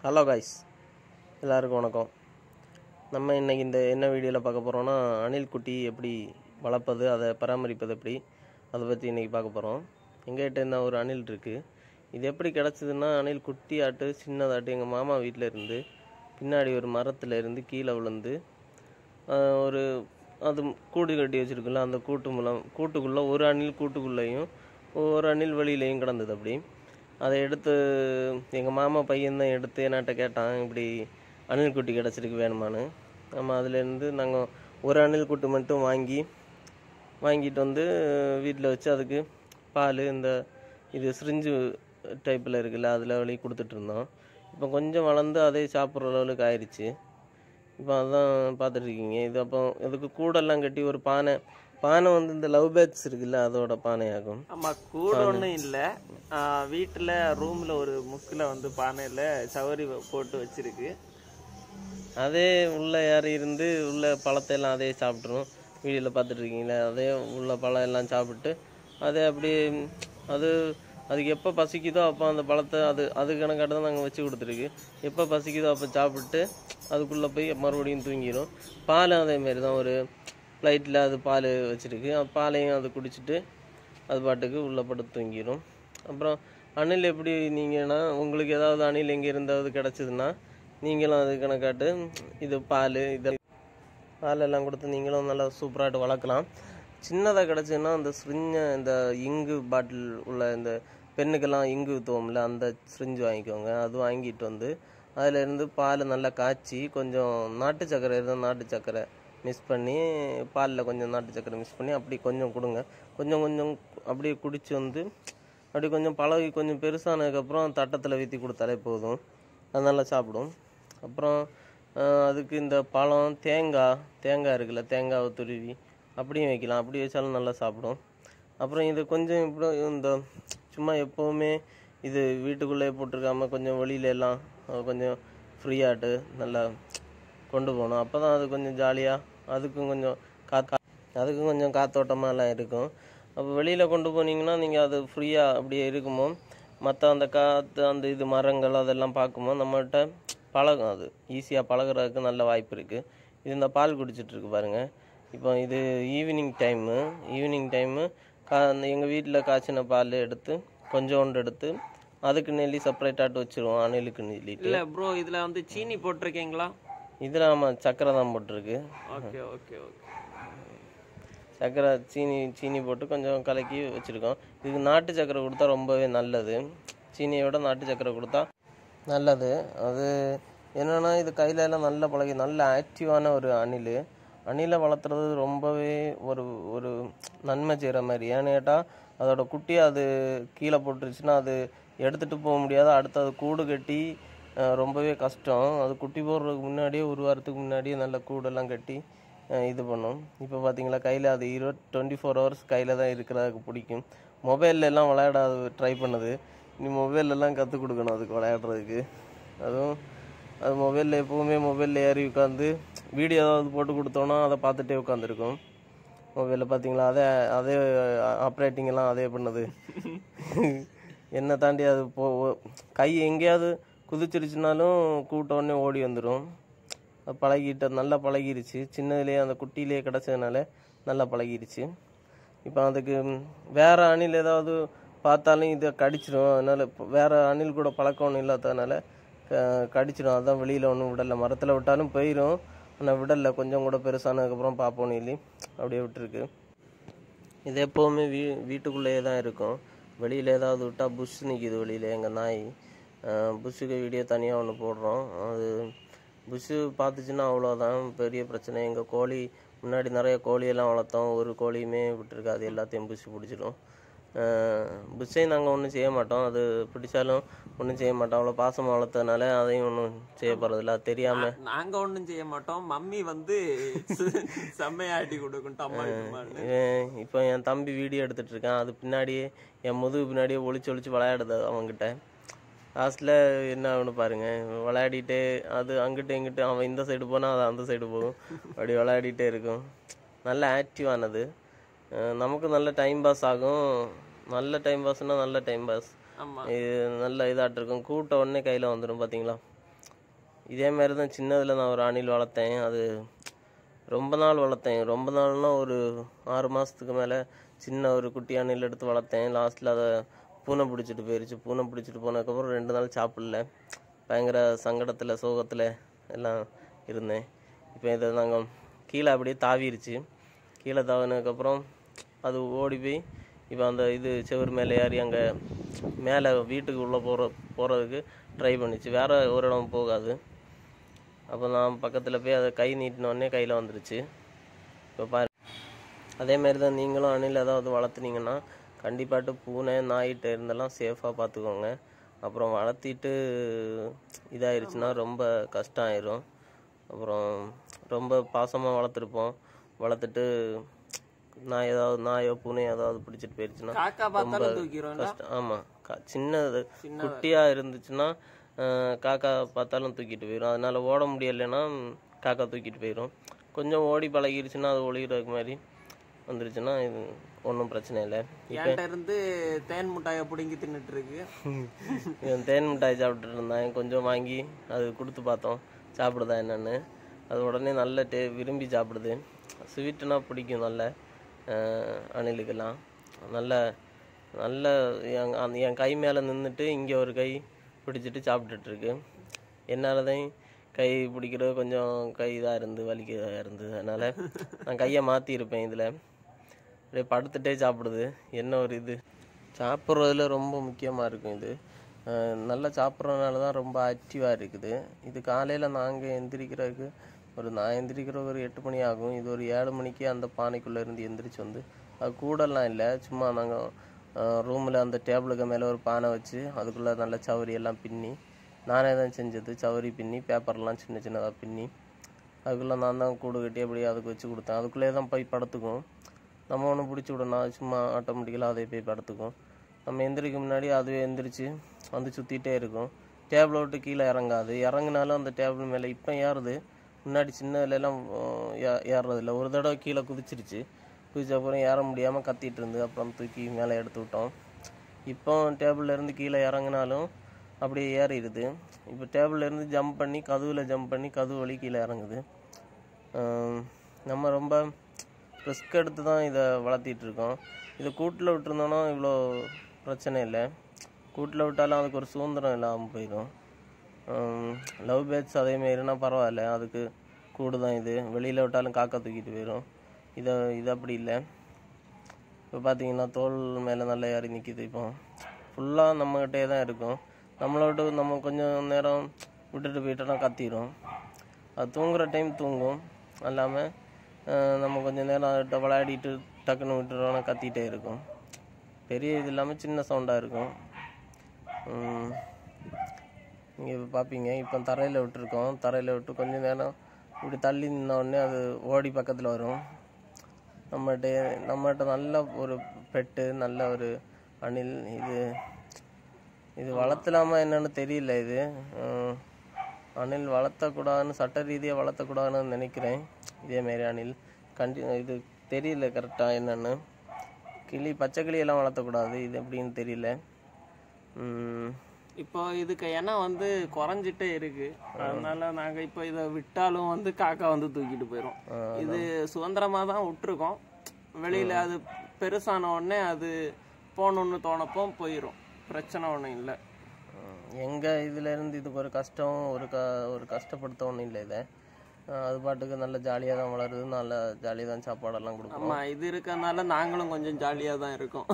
Hello guys எல்லாருக்கும் வணக்கம் நம்ம இன்னைக்கு இந்த என்ன வீடியோவில் பார்க்க போகிறோம்னா அணில் குட்டி எப்படி வளர்ப்பது அதை பராமரிப்பது எப்படி அதை பற்றி இன்றைக்கி பார்க்க போகிறோம் எங்ககிட்ட என்ன ஒரு அணில் இருக்குது இது எப்படி கிடச்சிதுன்னா அணில் குட்டி ஆட்டு சின்னதாட்டு எங்கள் மாமா வீட்டில் இருந்து பின்னாடி ஒரு மரத்தில் இருந்து கீழே விழுந்து ஆஹ், ஒரு அது கூடு கட்டி வச்சுருக்குல்ல அந்த கூட்டு மூலம் கூட்டுக்குள்ளே ஒரு அணில் கூட்டுக்குள்ளேயும் ஒரு அணில் வெளியிலையும் கிடந்தது அப்படி அதை எடுத்து எங்கள் மாமா பையன் தான் எடுத்து என்கிட்ட கேட்டான் இப்படி அணில் குட்டி கிடச்சிருக்கு வேணுமான்னு நம்ம அதுலேருந்து நாங்கள் ஒரு அணில் குட்டி மட்டும் வாங்கி வாங்கிட்டு வந்து வீட்டில் வச்சு அதுக்கு பால் இந்த இது சிரிஞ்சு டைப்பில் இருக்குல்ல அதில் வழி கொடுத்துட்டு இருந்தோம் இப்போ கொஞ்சம் வளர்ந்து அதே சாப்பிட்ற லெவலுக்கு ஆயிடுச்சு இப்போ அதான் பார்த்துட்டு இருக்கீங்க இது அப்போ இதுக்கு கூடெல்லாம் கட்டி ஒரு பானை பானை வந்து இந்த லவ் பேட்ஸ் இருக்குல்ல அதோட பானையாகும் ஆமா கூட ஒண்ணும் இல்ல ஆஹ் வீட்டுல ரூம்ல ஒரு முக்குல வந்து பானையில சவரி வ- போட்டு வச்சிருக்கு அதே உள்ள ஏறி இருந்து உள்ள பழத்தை எல்லாம் அதே சாப்பிட்ரும் வீடியோவில் பார்த்துட்டு இருக்கீங்களா அதே உள்ள பழம் எல்லாம் சாப்பிட்டு அதே அப்படியே ம், அது அதுக்கு எப்போ பசிக்குதோ அப்போ அந்த பழத்தை அது அது கணக்காட்டு தான் நாங்கள் வச்சு கொடுத்துருக்கு எப்போ பசிக்குதோ அப்போ சாப்பிட்டு அதுக்குள்ளே போய் மறுபடியும் தூங்கிடும் பாலும் அதேமாரி தான் ஒரு ஃப்ளைட்டில் அது பால் வச்சுருக்கு பாலையும் அது குடிச்சிட்டு அது பாட்டுக்கு உள்ளே படுத்து தூங்கிடும் அப்புறம் அணில் எப்படி நீங்கன்னா உங்களுக்கு ஏதாவது அணில் எங்கே இருந்தாவது கிடச்சிதுன்னா நீங்களும் அது கணக்காட்டு இது பால் இது பால் எல்லாம் கொடுத்து நீங்களும் நல்லா சூப்பராகிட்டு வளர்க்கலாம் சின்னதாக கிடச்சுன்னா அந்த ஸ்ரிஞ்ச இந்த இங்கு பாட்டில் உள்ள இந்த பெண்ணுக்கெல்லாம் இங்கு ஊற்றுவோம்ல அந்த ஸ்ரிஞ்சு வாங்கிக்கோங்க அது வாங்கிட்டு வந்து அதில் இருந்து பால் நல்லா காய்ச்சி கொஞ்சம் நாட்டு சர்க்கரை இருந்தால் நாட்டு சர்க்கரை மிக்ஸ் பண்ணி பாலில் கொஞ்சம் நாட்டு சர்க்கரை மிக்ஸ் பண்ணி அப்படி கொஞ்சம் கொடுங்க கொஞ்சம் கொஞ்சம் அப்படியே குடிச்சு வந்து அப்படி கொஞ்சம் பழகி கொஞ்சம் பெருசானதுக்கப்புறம் தட்டத்தில் வீற்றி கொடுத்தாலே போதும் அது நல்லா சாப்பிடும் அப்புறம் ஆஹ், அதுக்கு இந்த பழம் தேங்காய் தேங்காய் இருக்குல்ல தேங்காவை துருவி அப்படியும் வைக்கலாம் அப்படி வச்சாலும் நல்லா சாப்பிடும் அப்புறம் இது கொஞ்சம் இப்படி இந்த சும்மா எப்போவுமே இது வீட்டுக்குள்ளே போட்டிருக்காம கொஞ்சம் வெளியில எல்லாம் அஹ், கொஞ்சம் ஃப்ரீயாட்டு நல்லா கொண்டு போகணும் அப்போ தான் அது கொஞ்சம் ஜாலியாக அதுக்கும் கொஞ்சம் காத்தா அதுக்கும் கொஞ்சம் காத்தோட்டமாக எல்லாம் இருக்கும் அப்போ வெளியில் கொண்டு போனீங்கன்னா நீங்கள் அது ஃப்ரீயாக அப்படியே இருக்குமோ மற்ற அந்த காற்று அந்த இது மரங்கள் அதெல்லாம் பார்க்கும்போது நம்மகிட்ட பழகும் அது ஈஸியாக பழகுறதுக்கு நல்ல வாய்ப்பு இருக்குது இது இந்த பால் குடிச்சிட்டு இருக்கு பாருங்க இப்போ இது ஈவினிங் டைமு ஈவினிங் டைமு கா எங்கள் வீட்டில் காய்ச்சின பால் எடுத்து கொஞ்சோண்டு எடுத்து அதுக்கு நெல்லி செப்பரேட்டாட்டு வச்சிருவோம் அணிலுக்கு நெல்லிட்டு இல்ல ப்ரோ இதுல வந்து சீனி போட்டிருக்கீங்களா இதில் ஆமாம் சக்கரை தான் போட்டிருக்கு ஓகே ஓகே ஓகே சக்கரை சீனி சீனி போட்டு கொஞ்சம் கலக்கி வச்சுருக்கோம் இதுக்கு நாட்டு சக்கரை கொடுத்தா ரொம்பவே நல்லது சீனியோட நாட்டு சக்கரை கொடுத்தா நல்லது அது என்னன்னா இது கையில எல்லாம் நல்ல பழகி நல்ல ஆக்டிவான ஒரு அணில் அணிலை வளர்த்துறது ரொம்பவே ஒரு ஒரு நன்மை செய்கிற மாதிரி ஏன்னு கேட்டால் அதோட குட்டி அது கீழே போட்டுருச்சுன்னா அது எடுத்துகிட்டு போக முடியாது அடுத்து அது கூடு கட்டி அஹ், ரொம்பவே கஷ்டம் அது குட்டி போடுறதுக்கு முன்னாடியே ஒரு வாரத்துக்கு முன்னாடியே நல்ல கூடெல்லாம் கட்டி அஹ், இது பண்ணும் இப்போ பார்த்தீங்களா கையில் அது இருபது டுவெண்ட்டி ஃபோர் ஹவர்ஸ் கையில் தான் இருக்கிறதுக்கு பிடிக்கும் மொபைல்ல எல்லாம் விளையாட அது ட்ரை பண்ணுது நீ மொபைல்ல எல்லாம் கற்றுக் கொடுக்கணும் அதுக்கு விளையாடுறதுக்கு அதுவும் அது மொபைலில் எப்போவுமே மொபைலில் ஏறி உட்காந்து வீடியோ ஏதாவது போட்டு கொடுத்தோன்னா அதை பார்த்துட்டே உட்காந்துருக்கும் மொபைலில் பார்த்தீங்களா அதே அதே ஆப்ரேட்டிங் எல்லாம் அதே பண்ணுது என்னை தாண்டி அது போ கை எங்கேயாவது குதிச்சிருச்சுனாலும் கூட்ட உடனே ஓடி வந்துடும் அது பழகிட்ட நல்லா பழகிருச்சு சின்னதுலேயே அந்த குட்டியிலேயே கிடச்சதுனால நல்லா பழகிருச்சு இப்போ அதுக்கு ம், வேற அணில் ஏதாவது பார்த்தாலும் இதை கடிச்சிடும் அதனால இப்போ வேற அணில் கூட பழக்கம் ஒன்றும் இல்லாததுனால க- கடிச்சிடும் அதான் வெளியில் ஒன்றும் விடலை மரத்தில் விட்டாலும் போயிடும் ஆனால் விடலை கொஞ்சம் கூட பெருசானதுக்கப்புறம் பார்ப்போம் சொல்லி அப்படியே விட்டுருக்கு இது எப்போவுமே வீ வீட்டுக்குள்ளேயே தான் இருக்கும் வெளியில் ஏதாவது விட்டால் புஷ் நிற்கிது வெளியில் எங்கள் நாய் புஷ்ஷுக்கு வீடியோ தனியாக ஒன்று போடுறோம் அது புஷ்ஷு பார்த்துச்சுன்னா அவ்வளோதான் பெரிய பிரச்சனை எங்கள் கோழி முன்னாடி நிறைய கோழியெல்லாம் வளர்த்தோம் ஒரு கோழியுமே விட்டுருக்கு அது எல்லாத்தையும் புஷ் பிடிச்சிடும் புஷ்ஷையும் நாங்கள் ஒன்றும் செய்ய மாட்டோம் அது பிடிச்சாலும் ஒன்றும் செய்ய மாட்டோம் அவ்வளோ பாசமாக வளர்த்ததுனால அதையும் ஒன்றும் செய்ய போகிறதில்ல அது தெரியாமல் நாங்க ஒண்ணும் செய்ய மாட்டோம் மம்மி வந்து செம்மையாட்டி கொடுக்கும் டம்மா டம்மான்னு. இவன் இப்போ என் தம்பி வீடியோ எடுத்துட்டு இருக்கான் அது பின்னாடியே என் முதுகு பின்னாடியே ஒளிச்சு ஒளிச்சு விளையாடுது அவன்கிட்ட லாஸ்ட்டில் என்ன ஆகுன்னு பாருங்க விளையாடிட்டே அது அங்கிட்டு இங்கிட்டு அவன் இந்த சைடு போனால் அது அந்த சைடு போகும் அப்படி விளையாடிட்டே இருக்கும் நல்ல ஆக்டிவானது அஹ் நமக்கு நல்ல டைம் பாஸ் ஆகும் நல்ல டைம் பாஸ்னால் நல்ல டைம் பாஸ் ஆமா இது நல்ல இதாட்டு இருக்கும் கூட்ட உடனே கையில் வந்துடும் பார்த்தீங்களா இதே மாதிரி தான் சின்னதில் நான் ஒரு அணில் வளர்த்தேன் அது ரொம்ப நாள் வளர்த்தேன் ரொம்ப நாள்னா ஒரு ஆறு மாதத்துக்கு மேலே சின்ன ஒரு குட்டி அணில் எடுத்து வளர்த்தேன் லாஸ்ட்டில் அதை பூனை பிடிச்சிட்டு போயிருச்சு பூனை பிடிச்சிட்டு போனதுக்கப்புறம் ரெண்டு நாள் சாப்பிடல பயங்கர சங்கடத்தில் சோகத்தில் எல்லாம் இருந்தேன் இப்போ இதை நாங்கள் கீழே அப்படியே தாவிருச்சு கீழே தாவினதுக்கப்புறம் அது ஓடி போய் இப்போ அந்த இது செவுரு மேலே ஏறி அங்கே மேலே வீட்டுக்கு உள்ளே போகிற போகிறதுக்கு ட்ரை பண்ணிச்சு வேறு ஒரு இடம் போகாது அப்போ நான் பக்கத்தில் போய் அதை கை நீட்டினோடனே கையில் வந்துருச்சு இப்போ பாரு அதே மாதிரி தான் நீங்களும் அணில் ஏதாவது வளர்த்துனீங்கன்னா கண்டிப்பாட்டு பூனை நாயிட்ட இருந்தெல்லாம் சேஃபாக பார்த்துக்கோங்க அப்புறம் வளர்த்திட்டு இதாயிருச்சுன்னா ரொம்ப கஷ்டம் ஆயிரும் அப்புறம் ரொம்ப பாசமாக வளர்த்துருப்போம் வளர்த்துட்டு நான் ஏதாவது நாயோ பூனையோ ஏதாவது பிடிச்சிட்டு போயிருச்சுன்னா காக்கா பார்த்தாலும் தூக்கிடுவோம்ல கஷ்டம் ஆமாம் சின்னது குட்டியாக இருந்துச்சுன்னா அஹ், காக்கா பார்த்தாலும் தூக்கிட்டு போயிடும் அதனால ஓட முடியலைன்னா ம், காக்கா தூக்கிட்டு போயிடும் கொஞ்சம் ஓடி பழகிருச்சுன்னா அது ஒளிகிறதுக்கு மாதிரி வந்துருச்சுன்னா இது ஒன்றும் பிரச்சனை இல்லை என்கிட்ட இருந்து தேன் முட்டாயை பிடுங்கி தின்னுட்டு இருக்கு இவன் தேன் மிட்டாய் சாப்பிட்டுட்டு இருந்தான் கொஞ்சம் வாங்கி அது கொடுத்து பார்த்தோம் சாப்பிடுதா என்னன்னு அது உடனே நல்ல டே விரும்பி சாப்பிடுது ஸ்வீட்டுனா பிடிக்கும் நல்ல அஹ், அணிலுக்கெல்லாம் நல்ல நல்ல என் அந்த என் கை மேலே நின்றுட்டு இங்கே ஒரு கை பிடிச்சிட்டு சாப்பிட்டுட்டு இருக்கு என்னால் தான் கை பிடிக்கிறது கொஞ்சம் கை இதாக இருந்து வலிக்கிறதா இருந்தது அதனால் நான் கையை மாற்றிருப்பேன் இதில் அப்படியே படுத்துட்டே சாப்பிடுது என்ன ஒரு இது சாப்பிட்றதுல ரொம்ப முக்கியமாக இருக்கும் இது அஹ் நல்லா சாப்பிட்றதுனால தான் ரொம்ப ஆக்டிவாக இருக்குது இது காலையில் நாங்கள் எந்திரிக்கிறதுக்கு ஒரு நான் எந்திரிக்கிற ஒரு எட்டு மணி ஆகும் இது ஒரு ஏழு மணிக்கு அந்த பானைக்குள்ளே இருந்து எந்திரிச்சு வந்து அது கூடலாம் இல்லை சும்மா நாங்கள் ரூமில் அந்த டேபிளுக்கு மேலே ஒரு பானை வச்சு அதுக்குள்ளே நல்ல சவரி எல்லாம் பின்னி நானே தான் செஞ்சது சவரி பின்னி பேப்பர்லாம் சின்ன சின்னதாக பின்னி அதுக்குள்ளே நான் தான் கூடு கட்டி அப்படியே அதுக்கு வச்சு கொடுத்தேன் அதுக்குள்ளே தான் போய் படுத்துக்கும் நம்ம ஒன்று பிடிச்சி விடணும் அது சும்மா ஆட்டோமேட்டிக்கலாக அதே போய் படுத்துக்கும் நம்ம எந்திரிக்க முன்னாடி அதுவே எந்திரிச்சு வந்து சுற்றிட்டே இருக்கும் டேபிளை விட்டு கீழே இறங்காது இறங்குனாலும் அந்த டேபிள் மேலே இப்போ ஏறுது முன்னாடி சின்னதுலலாம் ஏறுறதில்ல ஒரு தடவை கீழே குதிச்சிருச்சு குதிச்ச அப்புறம் ஏற முடியாமல் கத்திட்டு இருந்து அப்புறம் தூக்கி மேலே எடுத்து விட்டோம் இப்போ டேபிள்ல இருந்து கீழே இறங்குனாலும் அப்படியே ஏறிடுது இப்போ டேபிள்ல இருந்து ஜம்ப் பண்ணி கதவுல ஜம்ப் பண்ணி கதவு வழி கீழே இறங்குது ஆம், நம்ம ரொம்ப ரிஸ்க் எடுத்து தான் இதை வளர்த்திட்டு இருக்கோம் இதை கூட்டில் விட்டுருந்தோன்னா இவ்வளோ பிரச்சனை இல்லை கூட்டில் விட்டாலும் அதுக்கு ஒரு சுதந்திரம் இல்லாமல் போயிடும் லவ் பேர்ட்ஸ் அதேமாரினா பரவாயில்ல அதுக்கு கூடு தான் இது வெளியில் விட்டாலும் காக்கா தூக்கிட்டு போயிடும் இதை இது அப்படி இல்லை இப்போ பார்த்தீங்கன்னா தோல் மேலே நல்லா ஏறி நிற்கிது இப்போ ஃபுல்லாக நம்மகிட்டே தான் இருக்கும் நம்மளை விட்டு நம்ம கொஞ்சம் நேரம் விட்டுட்டு போயிட்டோன்னா கத்திரும் அது தூங்குற டைம் தூங்கும் அல்லாமல் நம்ம கொஞ்சம் நேரம் அதுகிட்ட விளையாடிட்டு டக்குன்னு விட்டுறோன்னா கத்திட்டே இருக்கும் பெரிய இது இல்லாமல் சின்ன சவுண்டாக இருக்கும் நீங்கள் இப்போ பார்ப்பீங்க இப்போ தரையில் விட்டுருக்கோம் தரையில் விட்டு கொஞ்ச நேரம் இப்படி தள்ளி நின்ன உடனே அது ஓடி பக்கத்தில் வரும் நம்மகிட்ட நம்மகிட்ட நல்ல ஒரு பெட்டு நல்ல ஒரு அணில் இது இது வளர்த்தலாமா என்னன்னு தெரியல இது உம், அணில் வளர்த்தக்கூடாதுன்னு சட்ட ரீதியாக வளர்த்தக்கூடாதுன்னு நினைக்கிறேன் இதேமாரி அணில் கண்டி இது தெரியல கரெக்டாக என்னன்னு கிளி பச்சை கிளியெல்லாம் வளர்த்தக்கூடாது இது எப்படின்னு தெரியல உம், இப்போ இதுக்கு எண்ணெய் வந்து குறைஞ்சிட்டே இருக்கு அதனால நாங்க இப்போ இதை விட்டாலும் வந்து காக்கா வந்து தூக்கிட்டு போயிடும் இது சுதந்திரமா தான் விட்டுருக்கோம் வெளியில அது பெருசான உடனே அது போகணும்னு தோணப்போ போயிடும் பிரச்சனை ஒன்றும் இல்லை உம், எங்க இதுல இருந்து இதுக்கு ஒரு கஷ்டம் ஒரு க ஒரு கஷ்டப்படுத்த ஒன்றும் இல்லை இதை அஹ் அது பாட்டுக்கு நல்ல ஜாலியாக தான் வளருது நல்ல ஜாலியாக தான் சாப்பாடெல்லாம் கொடுக்கும் ஆமா இது இருக்கறனால நாங்களும் கொஞ்சம் ஜாலியா தான் இருக்கோம்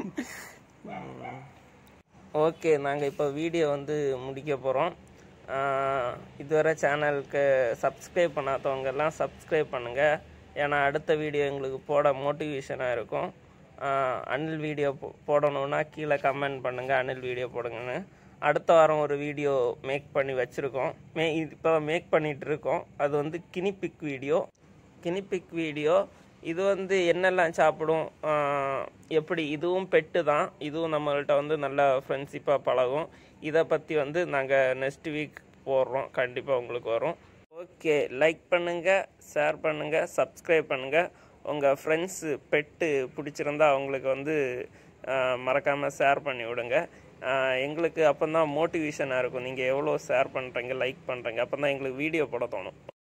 ஓகே நாங்கள் இப்போ வீடியோ வந்து முடிக்க போகிறோம் இதுவரை சேனலுக்கு சப்ஸ்கிரைப் பண்ணாதவங்க எல்லாம் சப்ஸ்கிரைப் பண்ணுங்கள் ஏன்னா அடுத்த வீடியோ எங்களுக்கு போட மோட்டிவேஷனாக இருக்கும் ஆஹ் அனில் வீடியோ போ- போடணுன்னா கீழே கமெண்ட் பண்ணுங்கள் அனில் வீடியோ போடுங்கன்னு அடுத்த வாரம் ஒரு வீடியோ மேக் பண்ணி வச்சுருக்கோம் மே இப்போ மேக் பண்ணிகிட்டு இருக்கோம் அது வந்து கினிபிக் வீடியோ கினிபிக் வீடியோ இது வந்து என்னெல்லாம் சாப்பிடும் ஆஹ் எப்படி இதுவும் பெட்டு தான் இதுவும் நம்மள்ட்ட வந்து நல்லா ஃப்ரெண்ட்ஷிப்பாக பழகும் இதை பற்றி வந்து நாங்கள் நெக்ஸ்ட் வீக் போடுறோம் கண்டிப்பாக உங்களுக்கு வரும் ஓகே லைக் பண்ணுங்கள் ஷேர் பண்ணுங்கள் சப்ஸ்கிரைப் பண்ணுங்கள் உங்கள் ஃப்ரெண்ட்ஸு பெட்டு பிடிச்சிருந்தா அவங்களுக்கு வந்து மறக்காமல் ஷேர் பண்ணி விடுங்க ஆஹ் எங்களுக்கு அப்போ தான் மோட்டிவேஷனாக இருக்கும் நீங்கள் எவ்வளோ ஷேர் பண்ணுறீங்க லைக் பண்ணுறீங்க அப்போ தான் எங்களுக்கு வீடியோ போட தோணும்